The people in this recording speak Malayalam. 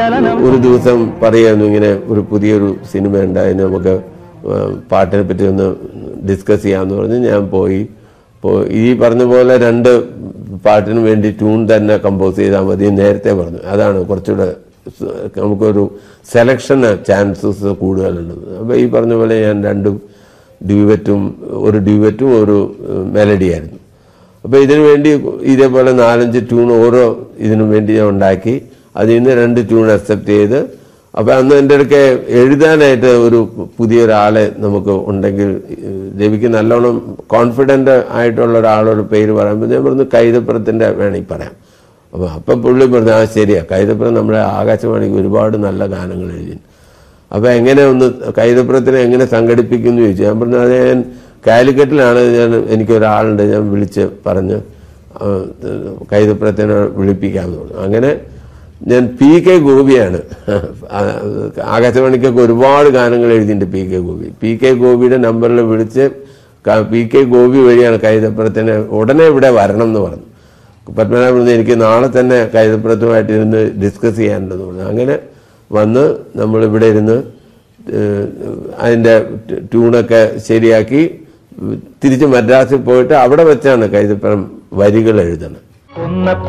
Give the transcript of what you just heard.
ഒരു ദിവസം പറയായിരുന്നു ഇങ്ങനെ ഒരു പുതിയൊരു സിനിമ ഉണ്ട് അതിന് നമുക്ക് ആ, പാട്ടിനെ പറ്റി ഒന്ന് ഡിസ്കസ് ചെയ്യാമെന്ന് പറഞ്ഞ് ഞാൻ പോയി അപ്പോൾ ഈ പറഞ്ഞ പോലെ രണ്ട് പാട്ടിന് വേണ്ടി ട്യൂൺ തന്നെ കമ്പോസ് ചെയ്താൽ മതി എന്ന് നേരത്തെ പറഞ്ഞു അതാണ് കുറച്ചുകൂടെ സ- നമുക്കൊരു സെലക്ഷന് ചാൻസസ് കൂടുതലുണ്ട് അപ്പോൾ ഈ പറഞ്ഞ പോലെ ഞാൻ രണ്ടും ഡ്യൂവറ്റും ഒരു ഡ്യൂവറ്റും ഒരു മെലഡി ആയിരുന്നു അപ്പോൾ ഇതിനു വേണ്ടി ഇതേപോലെ നാലഞ്ച് ട്യൂൺ ഓരോ ഇതിനു വേണ്ടി ഞാൻ ഉണ്ടാക്കി അതിൽ നിന്ന് രണ്ട് ട്യൂൺ അക്സെപ്റ്റ് ചെയ്ത് അപ്പോൾ അന്ന് എൻ്റെ അടുക്കെ എഴുതാനായിട്ട് ഒരു പുതിയൊരാളെ നമുക്ക് ഉണ്ടെങ്കിൽ ഏഹ്, രവിക്ക് നല്ലോണം കോൺഫിഡൻ്റ് ആയിട്ടുള്ള ഒരാളോട് പേര് പറയുമ്പോൾ ഞാൻ പറഞ്ഞു കൈതപ്പുറത്തിൻ്റെ വേണമെങ്കിൽ പറയാം അപ്പോൾ അപ്പം പുള്ളി പറഞ്ഞു ആ ശരിയാ കൈതപ്പുറം നമ്മുടെ ആകാശവാണിക്ക് ഒരുപാട് നല്ല ഗാനങ്ങൾ എഴുതി അപ്പോൾ എങ്ങനെ ഒന്ന് കൈതപ്പുറത്തിനെ എങ്ങനെ സംഘടിപ്പിക്കും എന്ന് ചോദിച്ചു ഞാൻ പറഞ്ഞു അത് ഞാൻ കാലിക്കറ്റിലാണ് ഞാൻ എനിക്ക് ഒരാളുണ്ട് ഞാൻ വിളിച്ച് പറഞ്ഞ് ആ, കൈതപ്പുറത്തിനെ വിളിപ്പിക്കാമെന്ന് പറഞ്ഞു അങ്ങനെ ഞാൻ പി കെ ഗോപിയാണ് ആ, ആകാശവാണിക്കൊക്കെ ഒരുപാട് ഗാനങ്ങൾ എഴുതിയിട്ടുണ്ട് P K Gopi P K ഗോപിയുടെ നമ്പറിൽ വിളിച്ച് ക- പി കെ ഗോപി വഴിയാണ് കൈതപ്പുറത്തിന് ഉടനെ ഇവിടെ വരണം എന്ന് പറഞ്ഞു പത്മനാഭൻ പറഞ്ഞു, എനിക്ക് നാളെ തന്നെ കൈതപ്പുറത്തുമായിട്ട് ഇരുന്ന് ഡിസ്കസ് ചെയ്യാനുണ്ടെന്ന് പറഞ്ഞു അങ്ങനെ വന്ന് നമ്മളിവിടെ ഇരുന്ന് ഏഹ്, അതിൻ്റെ ട്യൂണൊക്കെ ശരിയാക്കി തിരിച്ച് മദ്രാസിൽ പോയിട്ട് അവിടെ വെച്ചാണ് കൈതപ്പുറം വരികൾ എഴുതുന്നത് ഒന്ന